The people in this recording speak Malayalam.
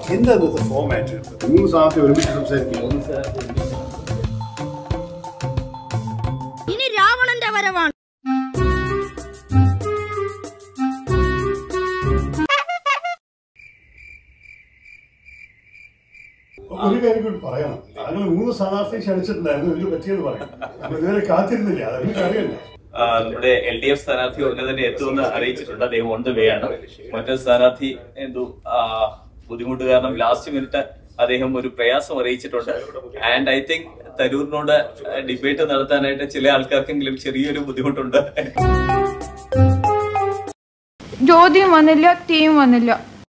എന്താ ഇന്നത്തെ ഫോമാറ്റ് മൂന്ന് സ്ഥാനാർത്ഥി ഒരുമിച്ച് സംസാരിക്കും ഇനി രാവണന്റെ വരവാണ് ഒരു കാര്യം കൂടി പറയണം താങ്കൾ മൂന്ന് സ്ഥാനാർത്ഥി ക്ഷണിച്ചിട്ടുണ്ടായിരുന്നു ഇതിൽ പറ്റിയെന്ന് പറയും നമ്മൾ ഇതുവരെ കാത്തിരുന്നില്ല അതെനിക്ക് അറിയണ്ടേ ആ, നമ്മുടെ എൽ ഡി എഫ് സ്ഥാനാർത്ഥി ഉടനെ തന്നെ എത്തുമെന്ന് അറിയിച്ചിട്ടുണ്ട് അദ്ദേഹം ഓൺ ദ വേ ആണ് മറ്റൊരു സ്ഥാനാർത്ഥി എന്തോ ആ, ബുദ്ധിമുട്ട് കാരണം ലാസ്റ്റ് മിനിറ്റ് അദ്ദേഹം ഒരു പ്രയാസം അറിയിച്ചിട്ടുണ്ട് ആൻഡ് ഐ തിങ്ക് തരൂരിനോട് ഡിബേറ്റ് നടത്താനായിട്ട് ചില ആൾക്കാർക്കെങ്കിലും ചെറിയൊരു ബുദ്ധിമുട്ടുണ്ട് ജ്യോതിയും വന്നില്ല തീയും വന്നില്ല